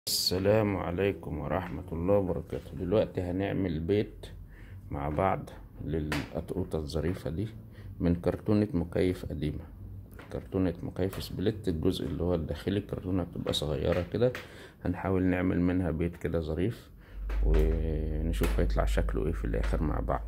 السلام عليكم ورحمة الله وبركاته دلوقتي هنعمل بيت مع بعض للقطقوطة الظريفة دي من كرتونة مكيف قديمة كرتونة مكيف سبليت الجزء اللي هو الداخلي الكرتونة بتبقى صغيرة كده هنحاول نعمل منها بيت كده ظريف ونشوف هيطلع شكله ايه في الاخر مع بعض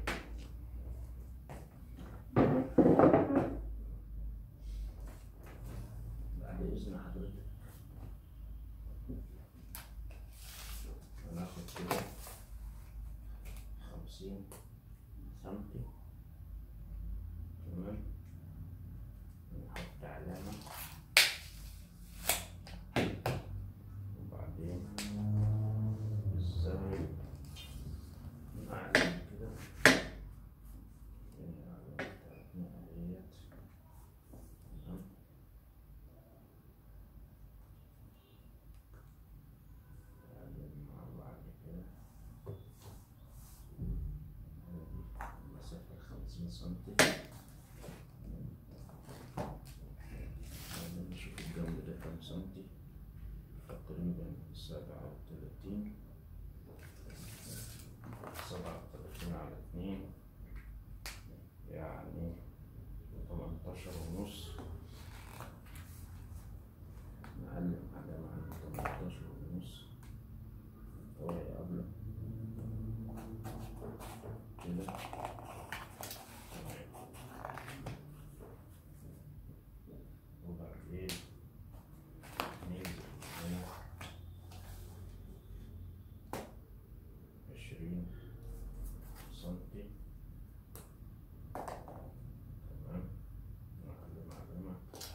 بعد اذن حضرتك هناخد كده خمسين سنتي تمام نحط علامة وبعدين الزاوية نعلم كده العلامة بتاعتنا اهيت تمام نعلم مع بعض كده المسافة خمسين سنتي بعدين نشوف الجنب ده كام سنتي تقريبا سبعة وتلاتين سبعة وتلاتين على اتنين يعني تمنتاشر ونص نعلم علامة على تمنتاشر ونص هو قبل كده وبعدين ننزل هنا عشرين سنتي تمام نعلم علامة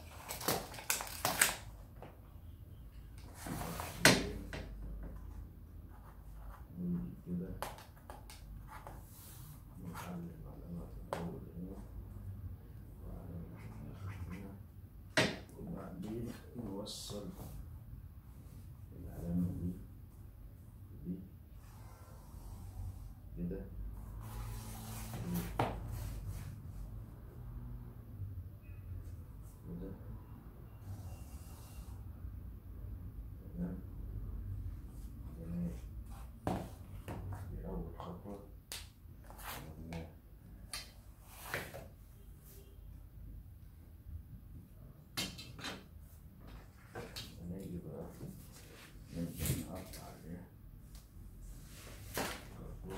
وبعدين نيجي كده نعلم علامة في الأول هنا وبعدين نشوف ناخد هنا وبعدين نوصل العلامة دي دي كده كده تمام جميل دي أول خطوة عملناها هنيجي بقى نبدأ نقطع عليها كرتون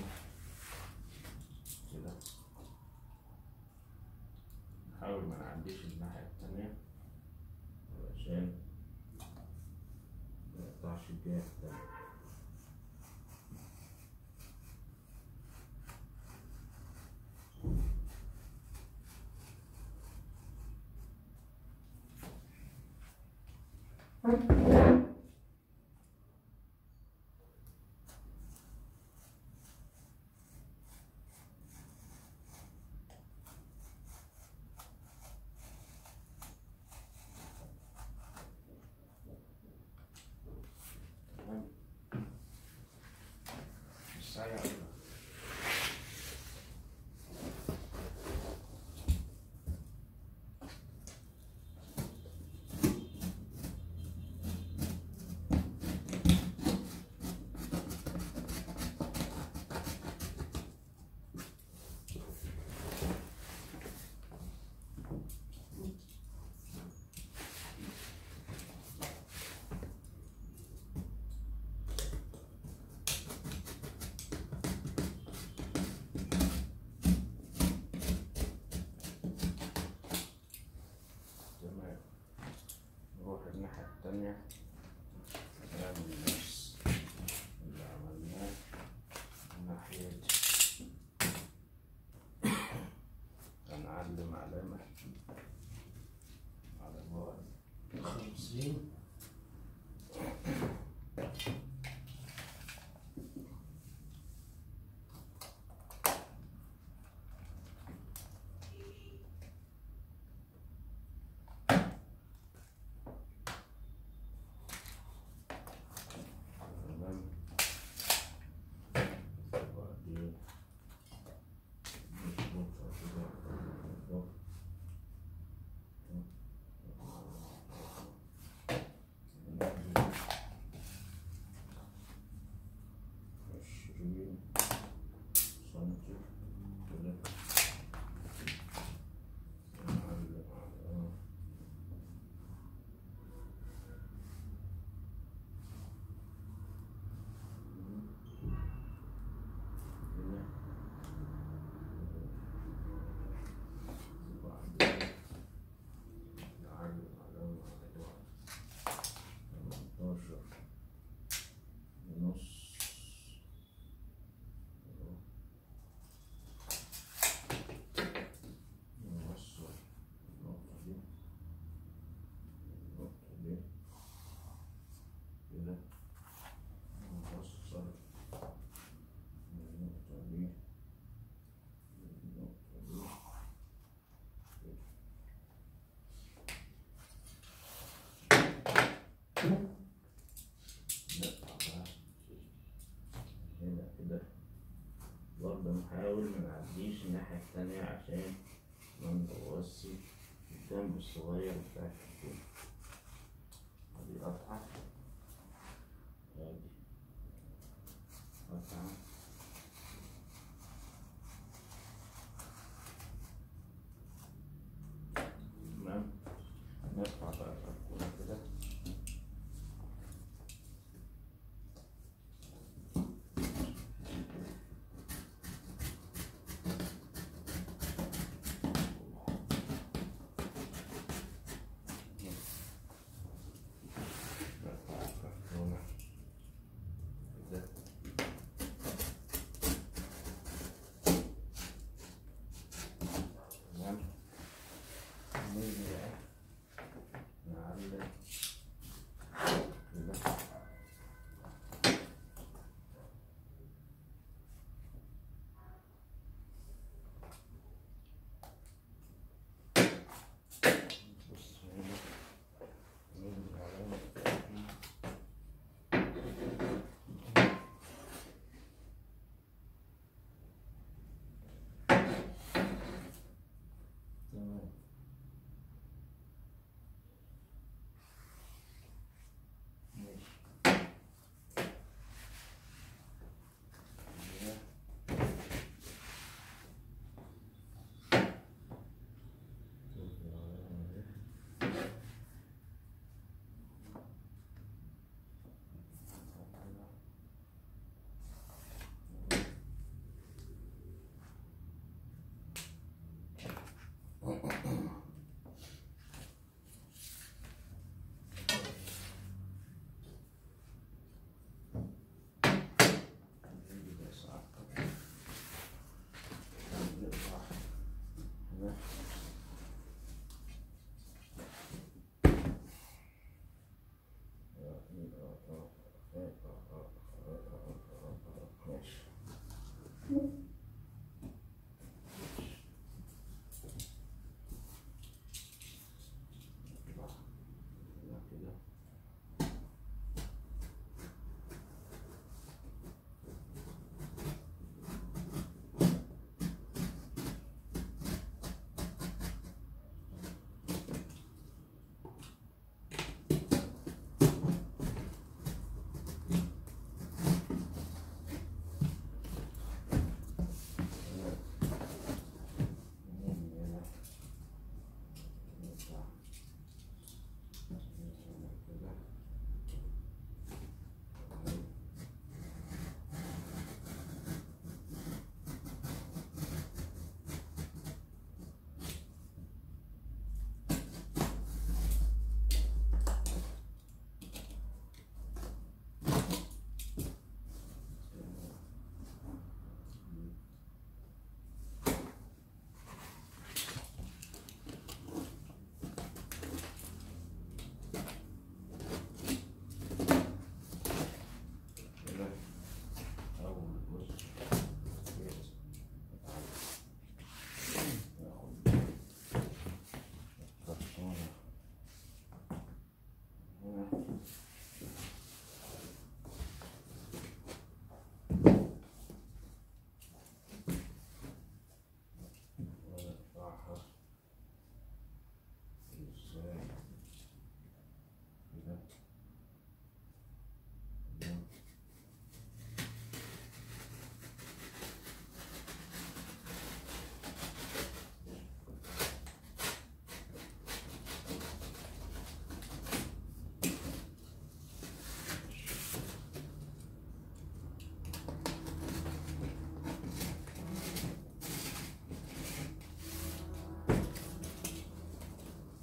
كده نحاول ما نعديش الناحية التانية علشان ما نقطعش الجهة التانية تمام مش سريع ولا؟ تمام نروح الناحية التانية نعمل نفس اللي عملناه الناحية دي هنعلم علامة على بعد خمسين نقطع بقى هنا كده برضه نحاول منعديش الناحية التانية عشان ما نبوظش الجنب الصغير بتاع الكرتون ادي قطعة ادي قطعة تمام نرفع بقى الكرتونة كده نرفع الكرتونة كده تمام نيجي بقى نعلق كده بص هنا نيجي علامة التأكيد. تمام ماشي كده. شوف العلامة دي. نيجي بس على الطرف. نقطع هنا. ماشي هنا كده نيجي هنا نقطع هنا كده كده أول جزء كويس. ناخد الكرتونة هنا ونرفعها ازاي كده تمام.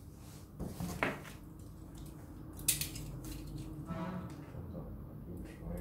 شوية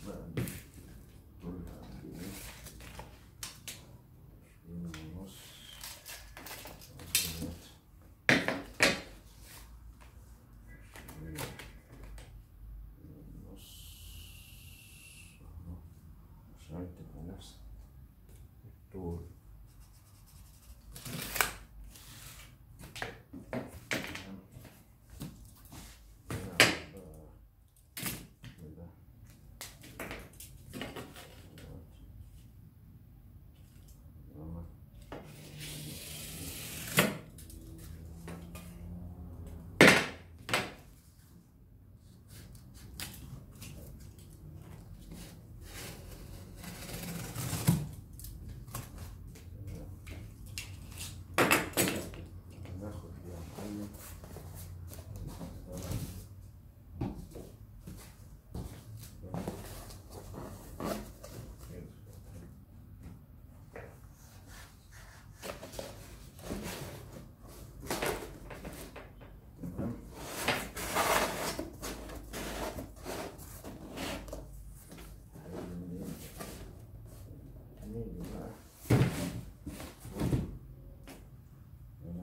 بقى دي طولها قد ايه عشرين ونص عشرين ونص أهو. عشان تبقى نفس الطول ناخد يا معلم تمام نيجي بقى هنا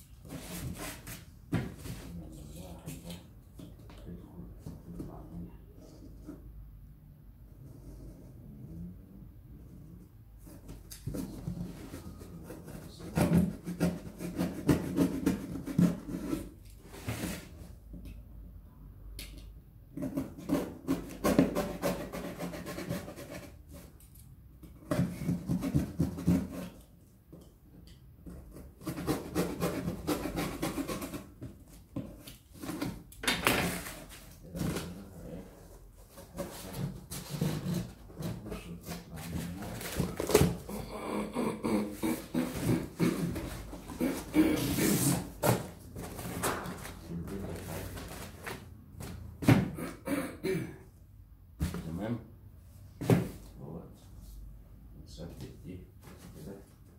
تمام هو نثبت دي كده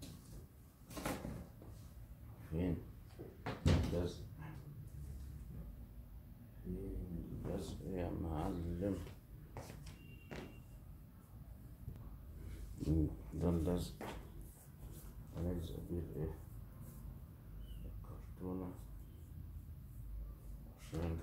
فين اللزق فين اللزق يا معلم مم، ده اللزق هنلزق بيه الايه الكرتونة عشان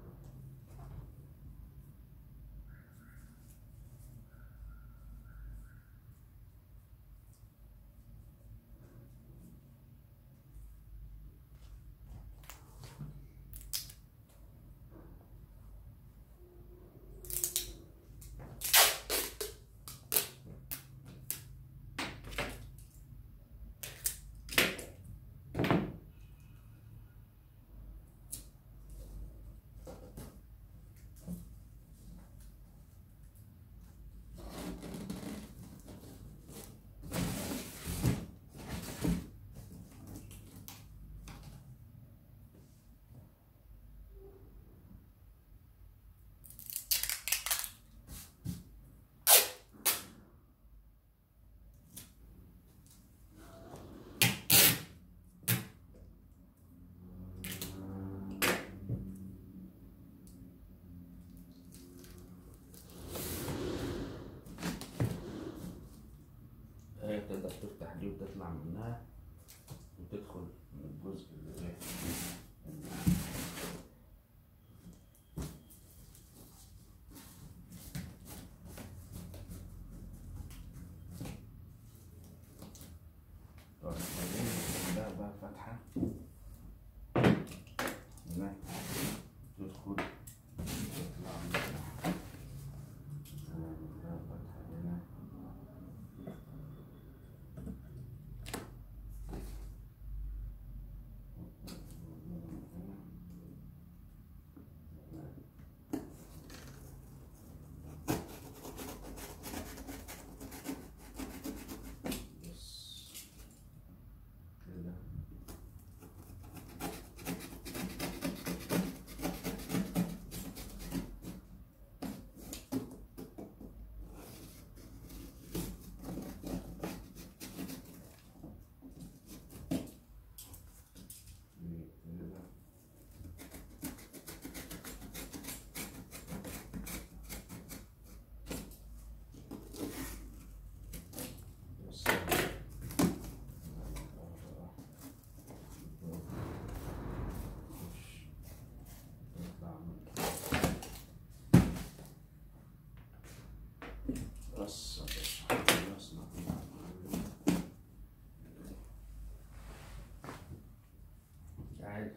هي تقدر تفتح دي وتطلع منها وتدخل من الجزء اللي ايه طيب بعدين ده بقى فتحة هنا تدخل تطلع منها نعمل لها فتحة هنا بس خلصنا تعال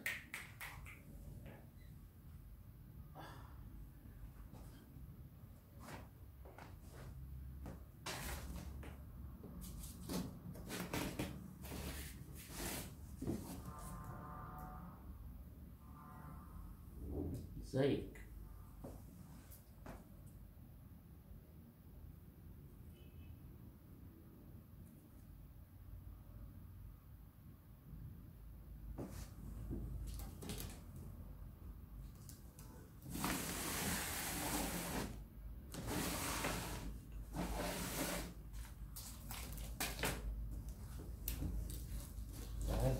ازيك تعال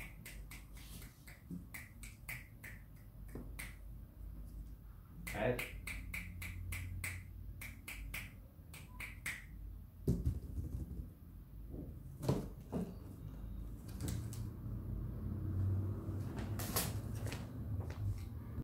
تعال